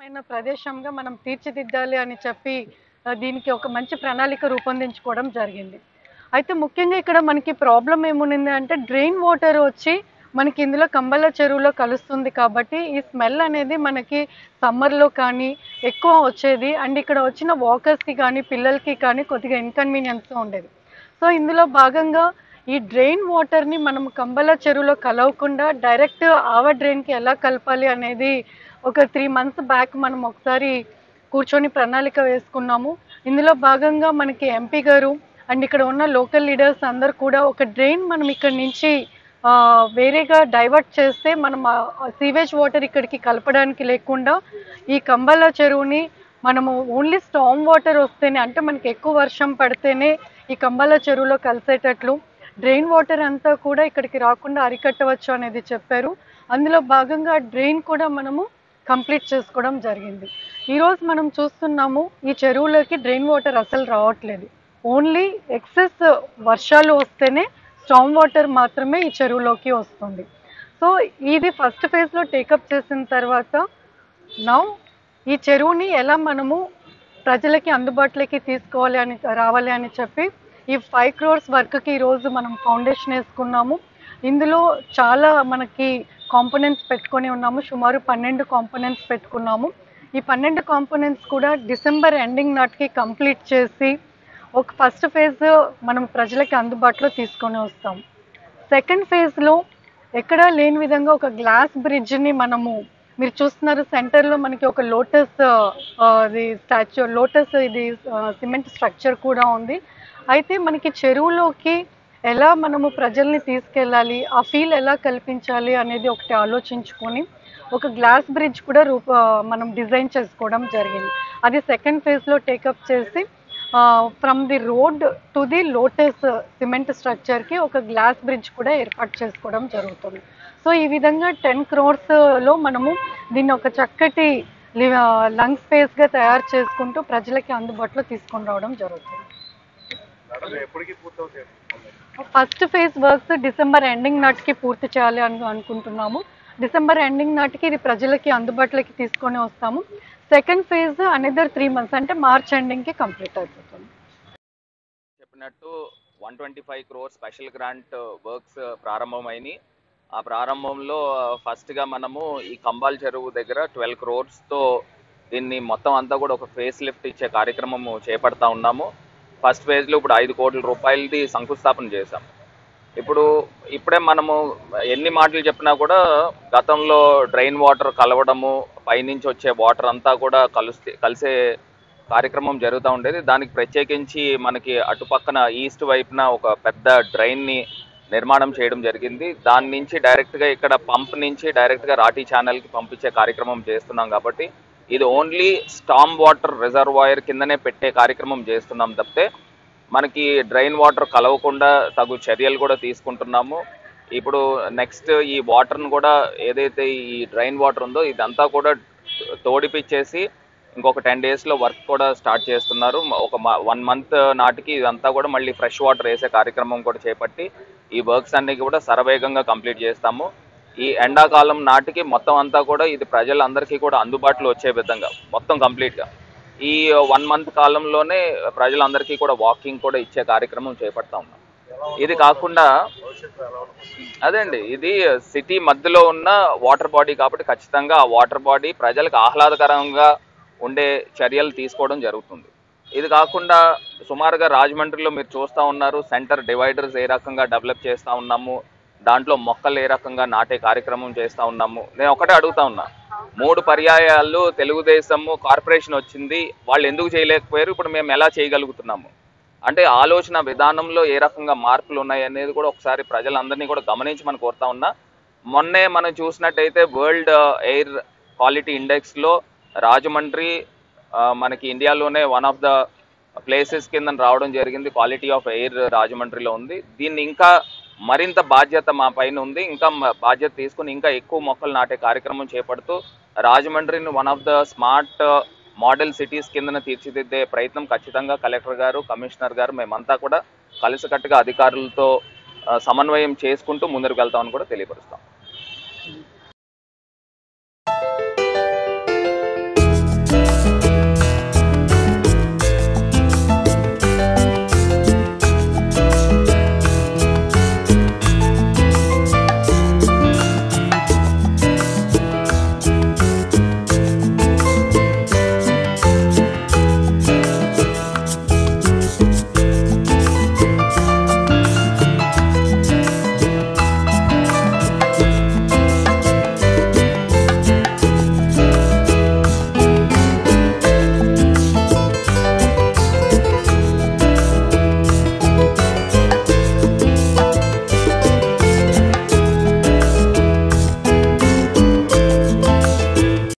అయిన ప్రదేశంగా మనం తీర్చిదిద్దాలి అని చెప్పి ఆ, దీనికి ఒక మంచి ప్రణాళిక రూపొందించుకోవడం జరిగింది అయితే ముఖ్యంగా ఇక్కడ మనకి ప్రాబ్లం ఏముంది అంటే డ్రైన్ వాటర్ వచ్చి మనకి ఇందులో కంబల చెరువులో కలుస్తుంది కాబట్టి ఈ స్మెల్ అనేది మనకి సమ్మర్లో కానీ ఎక్కువ వచ్చేది అండ్ ఇక్కడ వచ్చిన వాకర్స్కి కానీ పిల్లలకి కానీ కొద్దిగా ఇన్కన్వీనియన్స్గా ఉండేది సో ఇందులో భాగంగా ఈ డ్రైన్ వాటర్ని మనం కంబల చెరువులో కలవకుండా డైరెక్ట్ ఆవ డ్రైన్కి ఎలా కలపాలి అనేది ఒక త్రీ మంత్స్ బ్యాక్ మనం ఒకసారి కూర్చొని ప్రణాళిక వేసుకున్నాము ఇందులో భాగంగా మనకి ఎంపీ గారు అండ్ ఇక్కడ ఉన్న లోకల్ లీడర్స్ అందరు కూడా ఒక డ్రైన్ మనం ఇక్కడ నుంచి ఆ, వేరేగా డైవర్ట్ చేస్తే మనం సీవేజ్ వాటర్ ఇక్కడికి కలపడానికి లేకుండా ఈ కంబల చెరువుని మనము ఓన్లీ స్టామ్ వాటర్ వస్తేనే అంటే మనకి ఎక్కువ వర్షం పడితేనే ఈ కంబాల చెరువులో కలిసేటట్లు డ్రైన్ వాటర్ అంతా కూడా ఇక్కడికి రాకుండా అరికట్టవచ్చు అనేది చెప్పారు అందులో భాగంగా డ్రైన్ కూడా మనము కంప్లీట్ చేసుకోవడం జరిగింది ఈరోజు మనం చూస్తున్నాము ఈ చెరువులోకి డ్రైన్ వాటర్ అసలు రావట్లేదు ఓన్లీ ఎక్సెస్ వర్షాలు వస్తేనే స్టామ్ వాటర్ మాత్రమే ఈ చెరువులోకి వస్తుంది సో ఇది ఫస్ట్ ఫేజ్లో టేకప్ చేసిన తర్వాత నౌ ఈ చెరువుని ఎలా మనము ప్రజలకి అందుబాటులోకి తీసుకోవాలి అని రావాలి అని చెప్పి ఈ ఫైవ్ క్రోర్స్ వర్క్కి ఈరోజు మనం ఫౌండేషన్ వేసుకున్నాము ఇందులో చాలా మనకి కాంపోనెంట్స్ పెట్టుకొని ఉన్నాము సుమారు పన్నెండు కాంపోనెంట్స్ పెట్టుకున్నాము ఈ పన్నెండు కాంపోనెంట్స్ కూడా డిసెంబర్ ఎండింగ్ నాటికి కంప్లీట్ చేసి ఒక ఫస్ట్ ఫేజ్ మనం ప్రజలకి అందుబాటులో తీసుకొని వస్తాం సెకండ్ ఫేజ్లో ఎక్కడా లేని విధంగా ఒక గ్లాస్ బ్రిడ్జ్ని మనము మీరు చూస్తున్నారు సెంటర్లో మనకి ఒక లోటస్ అది స్టాచ్యూ లోటస్ ఇది సిమెంట్ స్ట్రక్చర్ కూడా ఉంది అయితే మనకి చెరువులోకి ఎలా మనము ప్రజల్ని తీసుకెళ్ళాలి ఆ ఫీల్ ఎలా కల్పించాలి అనేది ఒకటి ఆలోచించుకొని ఒక గ్లాస్ బ్రిడ్జ్ కూడా రూప మనం డిజైన్ చేసుకోవడం జరిగింది అది సెకండ్ ఫేజ్లో టేకప్ చేసి from the road to the lotus cement స్ట్రక్చర్కి ఒక గ్లాస్ బ్రిడ్జ్ కూడా ఏర్పాటు చేసుకోవడం జరుగుతుంది సో ఈ విధంగా టెన్ క్రోర్స్లో మనము దీన్ని ఒక చక్కటి లంగ్ స్పేస్గా తయారు చేసుకుంటూ ప్రజలకి అందుబాటులో తీసుకొని రావడం జరుగుతుంది మేడం ఎప్పటికీ పూర్తవుతాయి first phase works December ending నాటికి పూర్తి చేయాలి అని అనుకుంటున్నాము డిసెంబర్ ఎండింగ్ నాటికి ఇది ప్రజలకి అందుబాటులోకి తీసుకొని వస్తాము second phase another three months అంటే మార్చ్ ఎండింగ్కి కంప్లీట్ అయిపోతుంది చెప్పినట్టు one twenty five crore special grant works ప్రారంభమైనవి ఆ ప్రారంభంలో ఫస్ట్గా మనము ఈ కంబాల్ చెరువు దగ్గర ట్వెల్వ్ క్రోర్స్తో దీన్ని మొత్తం అంతా కూడా ఒక ఫేస్ లిఫ్ట్ ఇచ్చే కార్యక్రమము చేపడతా ఉన్నాము ఫస్ట్ ఫేజ్లో ఇప్పుడు ఐదు కోట్ల రూపాయలది శంకుస్థాపన చేశాం ఇప్పుడు ఇప్పుడే మనము ఎన్ని మాటలు చెప్పినా కూడా గతంలో డ్రైన్ వాటర్ కలవడము పైనుంచి వచ్చే వాటర్ అంతా కూడా కలుస్తే కలిసే కార్యక్రమం జరుగుతూ ఉండేది దానికి ప్రత్యేకించి మనకి అటుపక్కన ఈస్ట్ వైపున ఒక పెద్ద డ్రైన్ని నిర్మాణం చేయడం జరిగింది దాని నుంచి డైరెక్ట్గా ఇక్కడ పంప్ నుంచి డైరెక్ట్గా రాటీ ఛానల్కి పంపించే కార్యక్రమం చేస్తున్నాం కాబట్టి ఇది ఓన్లీ స్టామ్ వాటర్ రిజర్వాయర్ కిందనే పెట్టే కార్యక్రమం చేస్తున్నాం తప్పితే మనకి డ్రైన్ వాటర్ కలవకుండా తగు చర్యలు కూడా తీసుకుంటున్నాము ఇప్పుడు నెక్స్ట్ ఈ వాటర్ను కూడా ఏదైతే ఈ డ్రైన్ వాటర్ ఉందో ఇదంతా కూడా తోడిపిచ్చేసి ఇంకొక టెన్ డేస్లో వర్క్ కూడా స్టార్ట్ చేస్తున్నారు ఒక వన్ మంత్ నాటికి ఇదంతా కూడా మళ్ళీ ఫ్రెష్ వాటర్ వేసే కార్యక్రమం కూడా చేపట్టి ఈ వర్క్స్ అన్ని కూడా శరవేగంగా కంప్లీట్ చేస్తాము ఈ ఎండాకాలం నాటికి మొత్తం అంతా కూడా ఇది ప్రజలందరికీ కూడా అందుబాటులో వచ్చే విధంగా మొత్తం కంప్లీట్గా ఈ వన్ మంత్ కాలంలోనే ప్రజలందరికీ కూడా వాకింగ్ కూడా ఇచ్చే కార్యక్రమం చేపడతా ఉన్నాం ఇది కాకుండా భవిష్యత్తులో ఎలా ఉంటుంది అదే అండి ఇది సిటీ మధ్యలో ఉన్న వాటర్ బాడీ కాబట్టి ఖచ్చితంగా ఆ వాటర్ బాడీ ప్రజలకు ఆహ్లాదకరంగా ఉండే చర్యలు తీసుకోవడం జరుగుతుంది ఇది కాకుండా సుమారుగా రాజమండ్రిలో మీరు చూస్తూ ఉన్నారు సెంటర్ డివైడర్స్ ఏ రకంగా డెవలప్ చేస్తూ ఉన్నాము దాంట్లో మొక్కలు ఏ రకంగా నాటే కార్యక్రమం చేస్తూ ఉన్నాము నేను ఒకటే అడుగుతా ఉన్నా మూడు పర్యాయాలు తెలుగుదేశము కార్పొరేషన్ వచ్చింది వాళ్ళు ఎందుకు చేయలేకపోయారు ఇప్పుడు మేము ఎలా చేయగలుగుతున్నాము అంటే ఆలోచన విధానంలో ఏ రకంగా మార్పులు ఉన్నాయి అనేది కూడా ఒకసారి ప్రజలందరినీ కూడా గమనించమని కోరుతా ఉన్నా మొన్నే మనం చూసినట్టయితే వరల్డ్ ఎయిర్ క్వాలిటీ ఇండెక్స్లో రాజమండ్రి ఆ, మనకి ఇండియాలోనే వన్ ఆఫ్ ద ప్లేసెస్ కింద రావడం జరిగింది క్వాలిటీ ఆఫ్ ఎయిర్ రాజమండ్రిలో ఉంది దీన్ని ఇంకా మరింత బాధ్యత మా పైన ఉంది ఇంకా మ- బాధ్యత తీసుకుని ఇంకా ఎక్కువ మొక్కలు నాటే కార్యక్రమం చేపడుతూ రాజమండ్రిని one of the smart model cities కిందన తీర్చిదిద్దే ప్రయత్నం ఖచ్చితంగా కలెక్టర్ గారు కమిషనర్ గారు మేమంతా కూడా కలిసికట్టుగా అధికారులతో ఆ, సమన్వయం చేసుకుంటూ ముందుకు వెళ్తామని కూడా తెలియపరుస్తాం